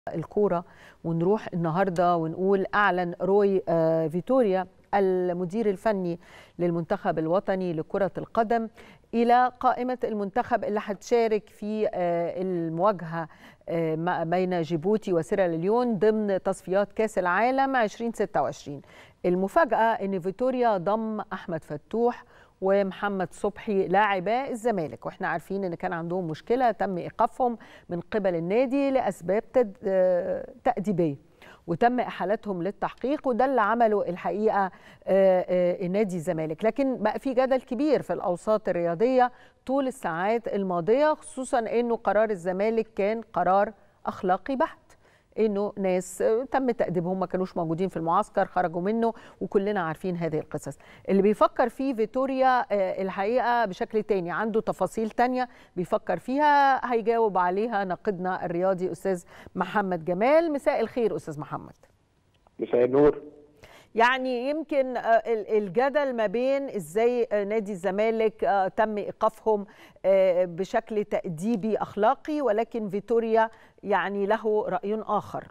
الكوره ونروح النهارده ونقول اعلن روي آه، فيتوريا المدير الفني للمنتخب الوطني لكرة القدم إلى قائمة المنتخب اللي هتشارك في آه، المواجهة آه، ما- بين جيبوتي وسيراليون ضمن تصفيات كأس العالم 2026 المفاجأة أن فيتوريا ضم أحمد فتوح ومحمد صبحي لاعبا الزمالك واحنا عارفين ان كان عندهم مشكله تم ايقافهم من قبل النادي لاسباب تد... آه، تاديبيه وتم احالتهم للتحقيق وده اللي عمله الحقيقه آه، آه، نادي الزمالك لكن بقى في جدل كبير في الاوساط الرياضيه طول الساعات الماضيه خصوصا انه قرار الزمالك كان قرار اخلاقي بحت انه ناس آه، تم تاديبهم ما كانوش موجودين في المعسكر خرجوا منه وكلنا عارفين هذه القصص اللي بيفكر فيه فيتوريا آه، الحقيقه بشكل تاني عنده تفاصيل تانية بيفكر فيها هيجاوب عليها ناقدنا الرياضي استاذ محمد جمال مساء الخير استاذ محمد مساء النور يعني يمكن آه، ال- الجدل ما بين ازاي آه، نادي الزمالك آه، تم ايقافهم آه، بشكل تاديبي اخلاقي ولكن فيتوريا يعني له راي اخر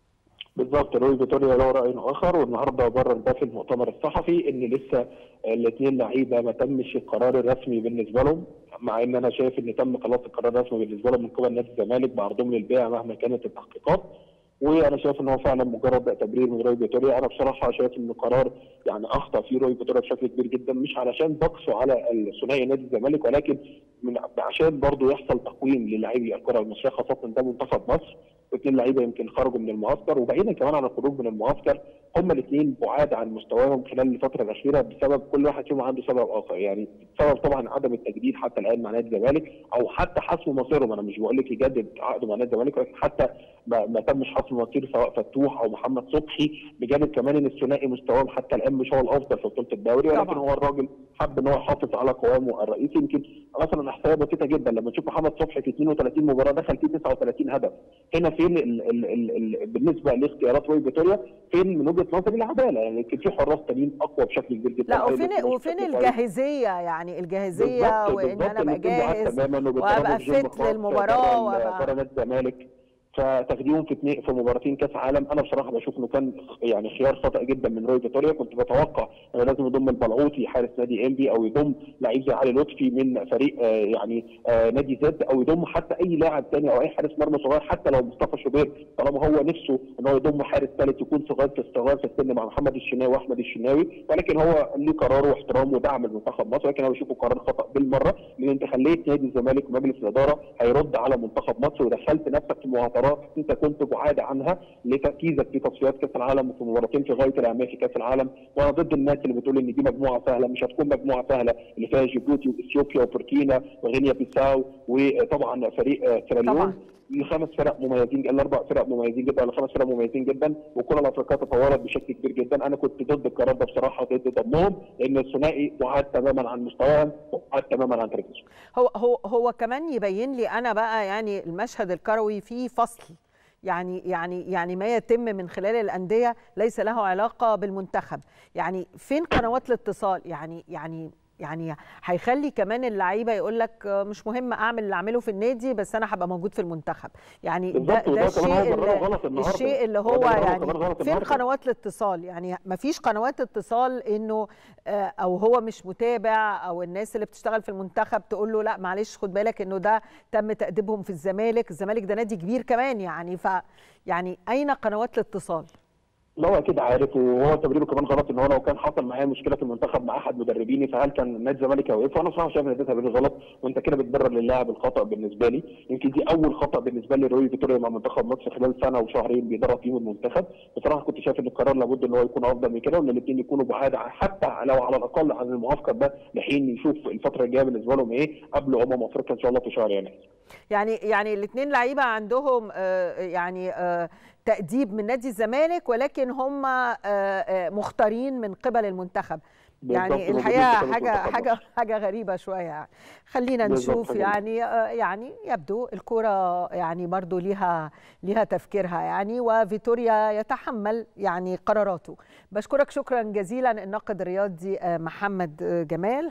بالظبط روي فيتوريا له راي اخر والنهارده برر ده في المؤتمر الصحفي ان لسه الاثنين لعيبه ما تمش القرار الرسمي بالنسبه لهم مع ان انا شايف ان تم خلاص القرار الرسمي بالنسبه لهم من قبل نادي الزمالك بعرضهم للبيع مهما كانت التحقيقات وانا شايف ان هو فعلا مجرد تبرير من روي فيتوريا انا بصراحه شايف ان القرار يعني اخطا فيه روي فيتوريا بشكل كبير جدا مش علشان بقصه على ثنائي نادي الزمالك ولكن من عشان برضه يحصل تقويم للاعبي الكره المصريه خاصه ده منتخب مصر واثنين لعيبه يمكن خرجوا من المعسكر وبعيدا كمان عن الخروج من المعسكر هم الاثنين بعاد عن مستواهم خلال الفتره الاخيره بسبب كل واحد فيهم عنده سبب اخر يعني سبب طبعا عدم التجديد حتى الان مع نادي الزمالك او حتى حسم مصيرهم انا مش بقول لك يجدد عقده مع نادي الزمالك ولكن حتى ما, ما تمش حسم مصير سواء فتوح او محمد صبحي بجانب كمان ان الثنائي مستواهم حتى الان مش هو الافضل في بطوله الدوري ولكن طبعاً. هو الراجل حب ان هو يحافظ على قوامه الرئيسي يمكن مثلا احصائيه بسيطه جدا لما تشوف محمد صبحي في 32 مباراه دخل فيه 39 هدف هنا فين ال ال ال ال بالنسبه لاختيارات روي فيتوريا فين من وجهه نظري العداله يعني يمكن في حراس تانيين اقوى بشكل كبير جدا لا وفين أيضاً وفين بشكل كويس. الجاهزيه يعني الجاهزيه بالظبط- وان بالظبط انا ابقى الاتنين بعاد جاهز تماما وابقى فت للمباراه وابقى بره نادي الزمالك فتخديهم في اثنين في مباراتين كاس عالم انا بصراحه بشوف انه كان يعني خيار خطا جدا من روي فيتوريا كنت بتوقع انه لازم يضم البلعوطي حارس نادي انبي او يضم لعيب زي علي لطفي من فريق آه يعني آه نادي زد او يضم حتى اي لاعب ثاني او اي حارس مرمى صغير حتى لو مصطفى شوبير طالما هو نفسه ان هو يضم حارس ثالث يكون صغير في الصغار في السن مع محمد الشناوي واحمد الشناوي ولكن هو ليه قراره واحترامه ودعم المنتخب مصر لكن انا بشوفه قرار خطا بالمره لان انت خليت نادي الزمالك ومجلس الاداره هيرد على منتخب مصر ودخلت نفسك في مهاترات انت كنت بعاد عنها لتركيزك في تصفيات كاس العالم وفي مباراتين في غايه الاهميه في كاس العالم وانا ضد الناس اللي بتقول ان دي مجموعه سهله مش هتكون مجموعه سهله اللي فيها جيبوتي واثيوبيا وبوركينا وغينيا بيساو وطبعا فريق آه، طبعاً. سيراليون الخمس فرق مميزين الاربع فرق مميزين جدا ولا خمس فرق مميزين جدا والكره الافريقيه تطورت بشكل كبير جدا انا كنت ضد القرار ده بصراحه ضد ضمهم لان الثنائي بعاد تماما عن مستواهم وبعاد تماما عن تركيزهم هو هو هو كمان يبين لي انا بقى يعني المشهد الكروي فيه فصل يعني يعني يعني ما يتم من خلال الانديه ليس له علاقه بالمنتخب يعني فين قنوات الاتصال يعني يعني يعني هيخلي كمان اللعيبه يقول لك آه، مش مهم اعمل اللي اعمله في النادي بس انا هبقى موجود في المنتخب يعني ده بالظبط، ده وده كمان هو الشيء برره اللي غلط النهاردة. الشيء اللي وده هو برره يعني كمان غلط فين النهاردة. قنوات الاتصال يعني ما فيش قنوات اتصال انه آه، او هو مش متابع او الناس اللي بتشتغل في المنتخب تقول له لا معلش خد بالك انه ده تم تأديبهم في الزمالك الزمالك ده نادي كبير كمان يعني ف يعني اين قنوات الاتصال لا هو اكيد عارف وهو تبريره كمان غلط ان هو لو كان حصل معايا مشكله في المنتخب مع احد مدربيني فهل كان نادي الزمالك هيوقفه؟ انا بصراحه شايف ان ده تبرير غلط وانت كده بتبرر للاعب الخطا بالنسبه لي يمكن دي اول خطا بالنسبه لي روي فيتوريا مع منتخب مصر خلال سنه وشهرين بيدرب فيهم المنتخب بصراحه كنت شايف ان القرار لابد ان هو يكون افضل من كده وان الاثنين يكونوا بعاد عن- حتى لو على الاقل عن المعسكر ده لحين يشوف الفتره الجايه بالنسبه لهم ايه قبل امم افريقيا ان شاء الله في شهر يناير يعني يعني الاثنين لعيبه عندهم آه، يعني آه، تأديب من نادي الزمالك ولكن هم آه، آه، مختارين من قبل المنتخب يعني بالظبط، الحقيقه موجودين في حاجه منتخب حاجه حاجه غريبه شويه يعني خلينا بالظبط، نشوف حاجة يعني آه، يعني يبدو الكره يعني برضو ليها ليها تفكيرها يعني وفيتوريا يتحمل يعني قراراته بشكرك شكرا جزيلا الناقد الرياضي آه، محمد آه، جمال